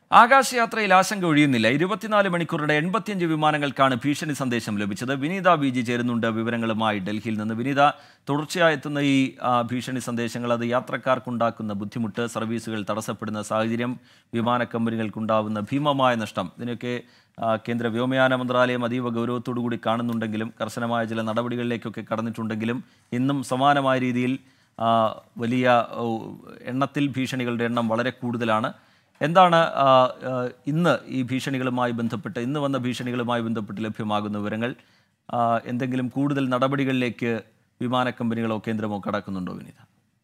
ആകാശയാത്രയിൽ ആശങ്ക ഒഴിയുന്നില്ല ഇരുപത്തിനാല് മണിക്കൂറുടെ എൺപത്തിയഞ്ച് വിമാനങ്ങൾക്കാണ് ഭീഷണി സന്ദേശം ലഭിച്ചത് വിനീത ബി ജി ചേരുന്നുണ്ട് വിവരങ്ങളുമായി ഡൽഹിയിൽ നിന്ന് വിനീത തുടർച്ചയായി എത്തുന്ന ഈ ആ, ഭീഷണി സന്ദേശങ്ങൾ അത് യാത്രക്കാർക്കുണ്ടാക്കുന്ന ബുദ്ധിമുട്ട് സർവീസുകൾ തടസ്സപ്പെടുന്ന സാഹചര്യം വിമാന കമ്പനികൾക്കുണ്ടാവുന്ന ഭീമമായ നഷ്ടം ഇതിനൊക്കെ ആ, കേന്ദ്ര വ്യോമയാന മന്ത്രാലയം അതീവ ഗൗരവത്തോടു കൂടി കാണുന്നുണ്ടെങ്കിലും കർശനമായ ചില നടപടികളിലേക്കൊക്കെ കടന്നിട്ടുണ്ടെങ്കിലും ഇന്നും സമാനമായ രീതിയിൽ ആ, വലിയ ഓ, എണ്ണത്തിൽ ഭീഷണികളുടെ എണ്ണം വളരെ കൂടുതലാണ് എന്താണ് ആ, ആ, ഇന്ന് ഈ ഭീഷണികളുമായി ബന്ധപ്പെട്ട് ഇന്ന് വന്ന ഭീഷണികളുമായി ബന്ധപ്പെട്ട് ലഭ്യമാകുന്ന വിവരങ്ങൾ ആ, എന്തെങ്കിലും കൂടുതൽ നടപടികളിലേക്ക് വിമാന കമ്പനികളോ കേന്ദ്രമോ കടക്കുന്നുണ്ടോ വിനീത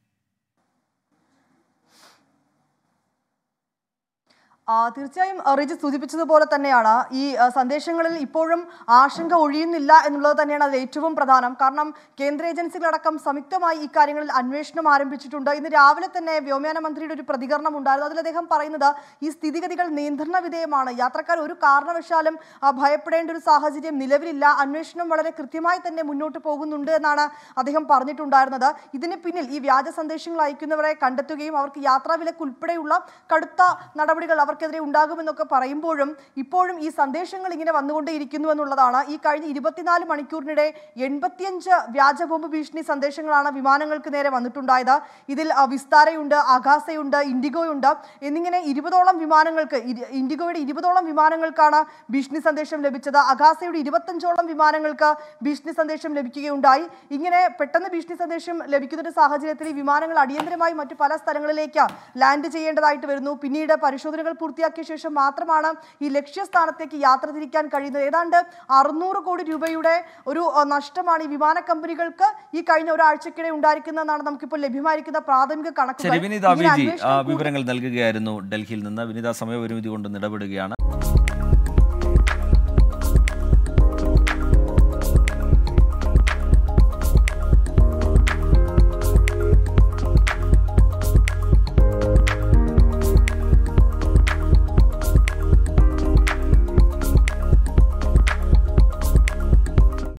ആ, തീർച്ചയായും ആ, റിജി സൂചിപ്പിച്ചതുപോലെ തന്നെയാണ് ഈ ആ, സന്ദേശങ്ങളിൽ ഇപ്പോഴും ആശങ്ക ഒഴിയുന്നില്ല എന്നുള്ളത് തന്നെയാണ് അതിൽ ഏറ്റവും പ്രധാനം കാരണം കേന്ദ്ര ഏജൻസികളടക്കം സംയുക്തമായി ഈ കാര്യങ്ങളിൽ അന്വേഷണം ആരംഭിച്ചിട്ടുണ്ട് ഇന്ന് രാവിലെ തന്നെ വ്യോമയാന മന്ത്രിയുടെ ഒരു പ്രതികരണം ഉണ്ടായിരുന്നു അതിൽ അദ്ദേഹം പറയുന്നത് ഈ സ്ഥിതിഗതികൾ നിയന്ത്രണ വിധേയമാണ് യാത്രക്കാർ ഒരു കാരണവശാലും ആ, ഭയപ്പെടേണ്ട ഒരു സാഹചര്യം നിലവിലില്ല അന്വേഷണം വളരെ കൃത്യമായി തന്നെ മുന്നോട്ട് പോകുന്നുണ്ട് എന്നാണ് അദ്ദേഹം പറഞ്ഞിട്ടുണ്ടായിരുന്നത് ഇതിന് പിന്നിൽ ഈ വ്യാജ സന്ദേശങ്ങൾ അയക്കുന്നവരെ കണ്ടെത്തുകയും അവർക്ക് യാത്രാ വിലക്ക് ഉൾപ്പെടെയുള്ള കടുത്ത നടപടികൾ അവർക്കെതിരെ ഉണ്ടാകുമെന്നൊക്കെ പറയുമ്പോഴും ഇപ്പോഴും ഈ സന്ദേശങ്ങൾ ഇങ്ങനെ വന്നുകൊണ്ടേയിരിക്കുന്നു എന്നുള്ളതാണ് ഈ കഴിഞ്ഞ ഇരുപത്തിനാല് മണിക്കൂറിനിടെ എൺപത്തിയഞ്ച് വ്യാജ ബോംബ് ഭീഷണി സന്ദേശങ്ങളാണ് വിമാനങ്ങൾക്ക് നേരെ വന്നിട്ടുണ്ടായത് ഇതിൽ ആ, വിസ്താരയുണ്ട് അഗാസയുണ്ട് ഇൻഡിഗോയുണ്ട് എന്നിങ്ങനെ ഇരുപതോളം വിമാനങ്ങൾക്ക് ഇരി- ഇൻഡിഗോയുടെ ഇരുപതോളം വിമാനങ്ങൾക്കാണ് ഭീഷണി സന്ദേശം ലഭിച്ചത് അഗാസയുടെ ഇരുപത്തഞ്ചോളം വിമാനങ്ങൾക്ക് ഭീഷണി സന്ദേശം ലഭിക്കുകയുണ്ടായി ഇങ്ങനെ പെട്ടെന്ന് ഭീഷണി സന്ദേശം ലഭിക്കുന്ന ഒരു സാഹചര്യത്തിൽ ഈ വിമാനങ്ങൾ അടിയന്തരമായി മറ്റു പല സ്ഥലങ്ങളിലേക്ക് ലാൻഡ് ചെയ്യേണ്ടതായിട്ട് വരുന്നു പിന്നീട് പരിശോധനകൾ പൂർത്തിയാക്കിയ ശേഷം മാത്രമാണ് ഈ ലക്ഷ്യസ്ഥാനത്തേക്ക് യാത്ര തിരിക്കാൻ കഴിയുന്നത് ഏതാണ്ട് അറുന്നൂറ് കോടി രൂപയുടെ ഒരു അഹ്, നഷ്ടമാണ് ഈ വിമാന കമ്പനികൾക്ക് ഈ കഴിഞ്ഞ ഒരാഴ്ചക്കിടെ ഉണ്ടായിരിക്കുന്നതെന്നാണ് നമുക്കിപ്പോൾ ലഭ്യമായിരിക്കുന്ന പ്രാഥമിക ശരി കണക്കുകൾ വിനീത ഇങ്ങനെ ബി ജി അന്വേഷണം കൂടുതൽ വിവരങ്ങൾ നൽകുകയായിരുന്നു ഡൽഹിയിൽ നിന്ന് വിനീത സമയപരിമിതി കൊണ്ട് ഇടപെടുകയാണ്